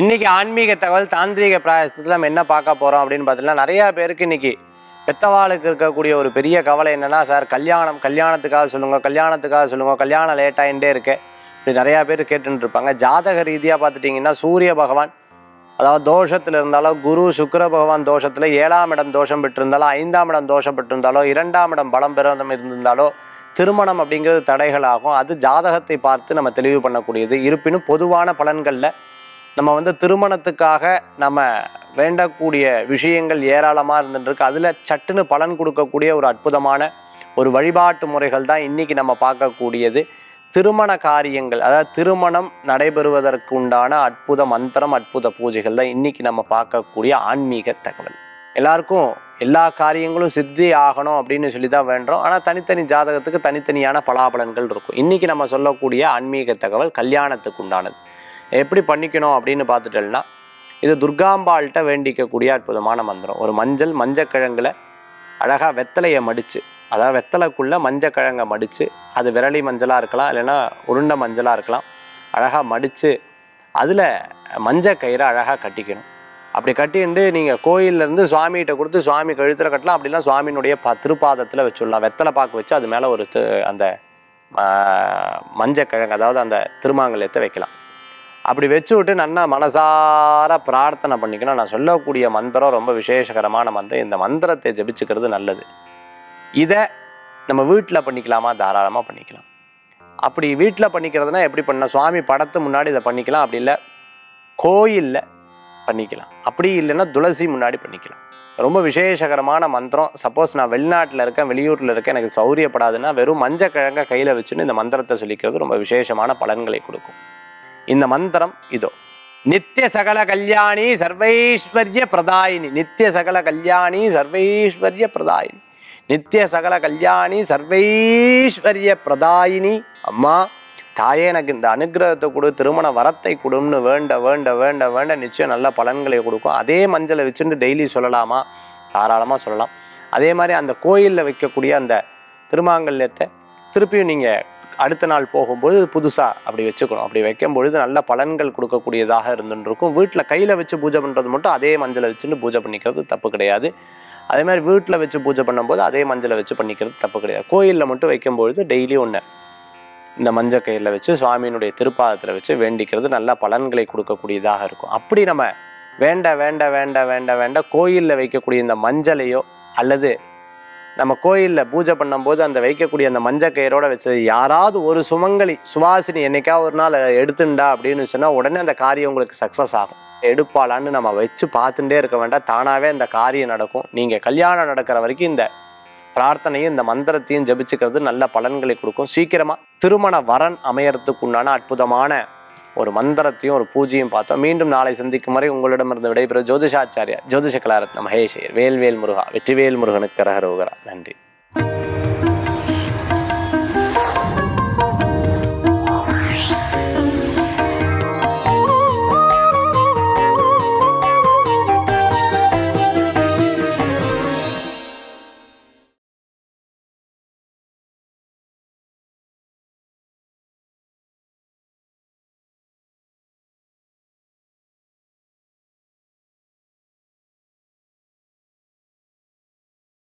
இன்னைக்கு ஆன்மீக தகவல் தாந்திரீக பிராயசத்தில் நம்ம என்ன பார்க்க போறோம் அப்படின்னு பார்த்தீங்கன்னா நிறைய பேருக்கு இன்னைக்கு பெத்தவாளுக்கு இருக்கக்கூடிய ஒரு பெரிய கவலை என்னன்னா சார் கல்யாணம் கல்யாணத்துக்காக சொல்லுங்க கல்யாணத்துக்காக சொல்லுங்க கல்யாணம் லேட் ஆகிட்டே இருக்கு இப்படி நிறைய பேர் கேட்டுட்டு இருப்பாங்க ஜாதக ரீதியா பார்த்துட்டிங்கன்னா சூரிய பகவான் அதாவது தோஷத்தில் இருந்தாலோ குரு சுக்கிர பகவான் தோஷத்தில் ஏழாம் இடம் தோஷம் பெற்றிருந்தாலோ ஐந்தாம் இடம் தோஷம் பெற்றிருந்தாலோ இரண்டாம் இடம் பலம் பெறாதம் இருந்திருந்தாலோ திருமணம் அப்படிங்கிறது தடைகளாகும் அது ஜாதகத்தை பார்த்து நம்ம தெளிவு பண்ணக்கூடியது இருப்பினும் பொதுவான பலன்களில் நம்ம வந்து திருமணத்துக்காக நம்ம வேண்டக்கூடிய விஷயங்கள் ஏராளமாக இருந்துருக்கு அதில் சட்டுன்னு பலன் கொடுக்கக்கூடிய ஒரு அற்புதமான ஒரு வழிபாட்டு முறைகள் தான் இன்றைக்கி நம்ம பார்க்கக்கூடியது திருமண காரியங்கள் அதாவது திருமணம் நடைபெறுவதற்கு உண்டான அற்புத மந்திரம் அற்புத பூஜைகள் தான் இன்றைக்கி நம்ம பார்க்கக்கூடிய ஆன்மீக தகவல் எல்லாருக்கும் எல்லா காரியங்களும் சித்தி ஆகணும் அப்படின்னு சொல்லி தான் வேண்டுறோம் ஆனால் தனித்தனி ஜாதகத்துக்கு தனித்தனியான பலாபலன்கள் இருக்கும் இன்றைக்கி நம்ம சொல்லக்கூடிய ஆன்மீக தகவல் கல்யாணத்துக்கு உண்டானது எப்படி பண்ணிக்கணும் அப்படின்னு பார்த்துட்டோம்னா இது துர்காம்பாள்கிட்ட வேண்டிக்கக்கூடிய அற்புதமான மந்திரம் ஒரு மஞ்சள் மஞ்சக்கிழங்குல அழகாக வெத்தலையை மடித்து அதாவது வெத்தலைக்குள்ளே மஞ்சக்கிழங்கை மடித்து அது விரலி மஞ்சளாக இருக்கலாம் இல்லைன்னா உருண்டை மஞ்சளாக இருக்கலாம் அழகாக மடித்து அதில் மஞ்சள் கயிறை அழகாக கட்டிக்கணும் அப்படி கட்டிண்டு நீங்கள் கோயில்லேருந்து சுவாமிகிட்ட கொடுத்து சுவாமி கழுத்தில் கட்டலாம் அப்படிலாம் சுவாமியினுடைய ப திருப்பாதத்தில் வச்சுடலாம் வெத்தலை பாக்கு வச்சு அது மேலே ஒரு து- அந்த மஞ்சக்கிழங்கு அதாவது அந்த திருமாங்கல்யத்தை வைக்கலாம் அப்படி வச்சு விட்டு நல்லா மனசார பிரார்த்தனை பண்ணிக்கணும் நான் சொல்லக்கூடிய மந்திரம் ரொம்ப விசேஷகரமான மந்திரம் இந்த மந்திரத்தை ஜபிச்சுக்கிறது நல்லது இதை நம்ம வீட்டில் பண்ணிக்கலாமா தாராளமாக பண்ணிக்கலாம் அப்படி வீட்டில் பண்ணிக்கிறதுனா எப்படி பண்ண சுவாமி படத்து முன்னாடி இதை பண்ணிக்கலாம் அப்படி இல்லை கோயிலில் பண்ணிக்கலாம் அப்படி இல்லைன்னா துளசி முன்னாடி பண்ணிக்கலாம் ரொம்ப விசேஷகரமான மந்திரம் சப்போஸ் நான் வெளிநாட்டில் இருக்கேன் வெளியூரில் இருக்கேன் எனக்கு சௌரியப்படாதுன்னா வெறும் மஞ்சள் கிழங்க கையில் வச்சுன்னு இந்த மந்திரத்தை சொல்லிக்கிறது ரொம்ப விசேஷமான பலன்களை கொடுக்கும் இந்த மந்திரம் இதோ நித்திய சகல கல்யாணி சர்வைஸ்வர்ய பிரதாயினி நித்திய சகல கல்யாணி சர்வைஸ்வர்ய பிரதாயினி நித்திய சகல கல்யாணி சர்வைஸ்வர்ய பிரதாயினி அம்மா தாயே எனக்கு இந்த அனுகிரகத்தை கொடு திருமண வரத்தை கொடுன்னு வேண்ட வேண்ட வேண்ட வேண்ட நிச்சயம் நல்ல பலன்களை கொடுக்கும் அதே மஞ்சளை வச்சுட்டு டெய்லி சொல்லலாமா தாராளமாக சொல்லலாம் அதே மாதிரி அந்த கோயிலில் வைக்கக்கூடிய அந்த திருமாங்கல்யத்தை திருப்பியும் நீங்கள் அடுத்த நாள் போகும்போது புதுசாக அப்படி வச்சுக்கணும் அப்படி வைக்கும் பொழுது நல்ல பலன்கள் கொடுக்கக்கூடியதாக இருந்துருக்கும் வீட்டில் கையில் வச்சு பூஜை பண்ணுறது மட்டும் அதே மஞ்சளை வச்சுட்டு பூஜை பண்ணிக்கிறது தப்பு கிடையாது அதே மாதிரி வீட்டில் வச்சு பூஜை பண்ணும்போது அதே மஞ்சளை வச்சு பண்ணிக்கிறது தப்பு கிடையாது கோயிலில் மட்டும் வைக்கும்பொழுது டெய்லி ஒன்று இந்த மஞ்சள் கயிறில் வச்சு சுவாமியினுடைய திருப்பாதத்தில் வச்சு வேண்டிக்கிறது நல்ல பலன்களை கொடுக்கக்கூடியதாக இருக்கும் அப்படி நம்ம வேண்ட வேண்ட வேண்ட வேண்ட வேண்ட கோயிலில் வைக்கக்கூடிய இந்த மஞ்சளையோ அல்லது நம்ம கோயிலில் பூஜை பண்ணும்போது அந்த வைக்கக்கூடிய அந்த மஞ்சள் கயிறோட வச்சது யாராவது ஒரு சுமங்கலி சுவாசினி என்னைக்கா ஒரு நாள் எடுத்துண்டா அப்படின்னு சொன்னால் உடனே அந்த காரியம் உங்களுக்கு சக்ஸஸ் ஆகும் எடுப்பாளான்னு நம்ம வச்சு பார்த்துட்டே இருக்க வேண்டாம் தானாகவே அந்த காரியம் நடக்கும் நீங்கள் கல்யாணம் நடக்கிற வரைக்கும் இந்த பிரார்த்தனையும் இந்த மந்திரத்தையும் ஜபிச்சுக்கிறது நல்ல பலன்களை கொடுக்கும் சீக்கிரமா திருமண வரன் அமையறதுக்கு உண்டான அற்புதமான ஒரு மந்திரத்தையும் ஒரு பூஜையும் பார்த்தோம் மீண்டும் நாளை சந்திக்கும் வரை உங்களிடமிருந்து விடைபெறும் ஜோதிஷாச்சாரியா ஜோதிஷ கலாரத்ன மகேஷ் வேல்வேல் முருகா வெற்றிவேல் முருகனுக்கு கரகரோகரா நன்றி